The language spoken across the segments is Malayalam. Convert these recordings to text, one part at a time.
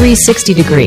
360 degree.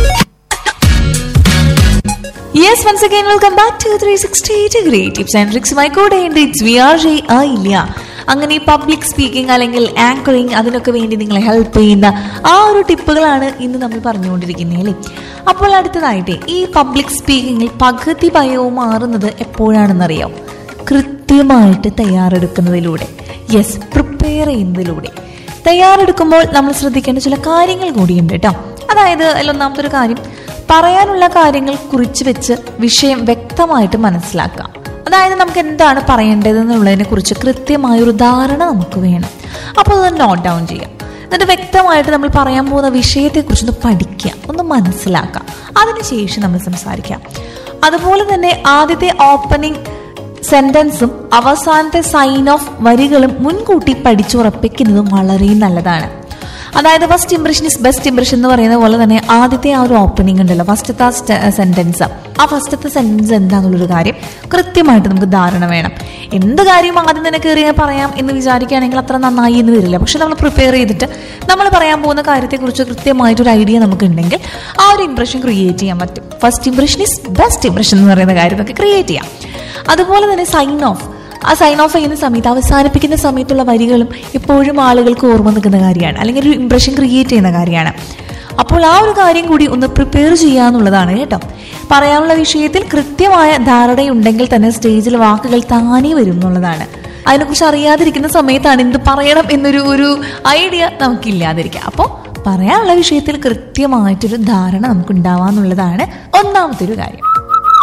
Yes once again welcome back to three sixty degree tips and ട്രിക്സുമായി കൂടെ ഉണ്ട് ഇറ്റ്സ് വി ആർ ജെ ആ ഇല്ല അങ്ങനെ ഈ പബ്ലിക് സ്പീക്കിംഗ് അല്ലെങ്കിൽ ആങ്കറിങ് അതിനൊക്കെ വേണ്ടി നിങ്ങളെ ഹെൽപ്പ് ചെയ്യുന്ന ആ ഒരു ടിപ്പുകളാണ് ഇന്ന് നമ്മൾ പറഞ്ഞുകൊണ്ടിരിക്കുന്നത് അല്ലേ അപ്പോൾ അടുത്തതായിട്ട് ഈ പബ്ലിക് സ്പീക്കിങ്ങിൽ പകുതി ഭയവും മാറുന്നത് എപ്പോഴാണെന്നറിയാം കൃത്യമായിട്ട് തയ്യാറെടുക്കുന്നതിലൂടെ യെസ് പ്രിപ്പയർ ചെയ്യുന്നതിലൂടെ തയ്യാറെടുക്കുമ്പോൾ നമ്മൾ ശ്രദ്ധിക്കേണ്ട ചില കാര്യങ്ങൾ കൂടിയുണ്ട് കേട്ടോ അതായത് അതിലൊന്നാമത്തെ ഒരു കാര്യം പറയാനുള്ള കാര്യങ്ങൾ കുറിച്ച് വെച്ച് വിഷയം വ്യക്തമായിട്ട് മനസ്സിലാക്കാം അതായത് നമുക്ക് എന്താണ് പറയേണ്ടതെന്നുള്ളതിനെ കുറിച്ച് കൃത്യമായൊരു ധാരണ നമുക്ക് വേണം അപ്പോൾ അത് നോട്ട് ഡൗൺ ചെയ്യാം എന്നിട്ട് വ്യക്തമായിട്ട് നമ്മൾ പറയാൻ പോകുന്ന വിഷയത്തെക്കുറിച്ച് ഒന്ന് പഠിക്കുക ഒന്ന് മനസ്സിലാക്കാം അതിനുശേഷം നമ്മൾ സംസാരിക്കാം അതുപോലെ തന്നെ ആദ്യത്തെ ഓപ്പണിംഗ് സെന്റൻസും അവസാനത്തെ സൈൻ ഓഫ് വരികളും മുൻകൂട്ടി പഠിച്ചുറപ്പിക്കുന്നതും വളരെ നല്ലതാണ് അതായത് first impression is best impression എന്ന് പറയുന്ന പോലെ തന്നെ ആദ്യത്തെ ആ ഒരു ഓപ്പണിംഗ് ഉണ്ടല്ലോ ഫസ്റ്റത്തെ ആ സെന്റൻസ് ആ ഫസ്റ്റത്തെ സെന്റൻസ് എന്താണെന്നുള്ളൊരു കാര്യം കൃത്യമായിട്ട് നമുക്ക് ധാരണ വേണം എന്ത് കാര്യം ആദ്യം തന്നെ കയറി പറയാം എന്ന് വിചാരിക്കുകയാണെങ്കിൽ അത്ര നന്നായി എന്ന് വരില്ല പക്ഷെ നമ്മൾ പ്രിപ്പയർ ചെയ്തിട്ട് നമ്മൾ പറയാൻ പോകുന്ന കാര്യത്തെക്കുറിച്ച് കൃത്യമായിട്ടൊരു ഐഡിയ നമുക്ക് ഉണ്ടെങ്കിൽ ആ ഒരു ഇംപ്രഷൻ ക്രിയേറ്റ് ചെയ്യാൻ പറ്റും first impression is best impression എന്ന് പറയുന്ന കാര്യം നമുക്ക് ക്രിയേറ്റ് ചെയ്യാം അതുപോലെ തന്നെ സൈൻ ഓഫ് ആ സൈൻ ഓഫ് ചെയ്യുന്ന സമയത്ത് അവസാനിപ്പിക്കുന്ന സമയത്തുള്ള വരികളും എപ്പോഴും ആളുകൾക്ക് ഓർമ്മ നിൽക്കുന്ന കാര്യമാണ് അല്ലെങ്കിൽ ഒരു ഇംപ്രഷൻ ക്രിയേറ്റ് ചെയ്യുന്ന കാര്യമാണ് അപ്പോൾ ആ ഒരു കാര്യം കൂടി ഒന്ന് പ്രിപ്പയർ ചെയ്യാന്നുള്ളതാണ് കേട്ടോ പറയാനുള്ള വിഷയത്തിൽ കൃത്യമായ ധാരണയുണ്ടെങ്കിൽ തന്നെ സ്റ്റേജിൽ വാക്കുകൾ താനേ വരും എന്നുള്ളതാണ് അതിനെക്കുറിച്ച് അറിയാതിരിക്കുന്ന സമയത്താണ് എന്ത് പറയണം എന്നൊരു ഒരു ഐഡിയ നമുക്കില്ലാതിരിക്കുക അപ്പോൾ പറയാനുള്ള വിഷയത്തിൽ കൃത്യമായിട്ടൊരു ധാരണ നമുക്ക് ഉണ്ടാവാന്നുള്ളതാണ് ഒന്നാമത്തെ ഒരു കാര്യം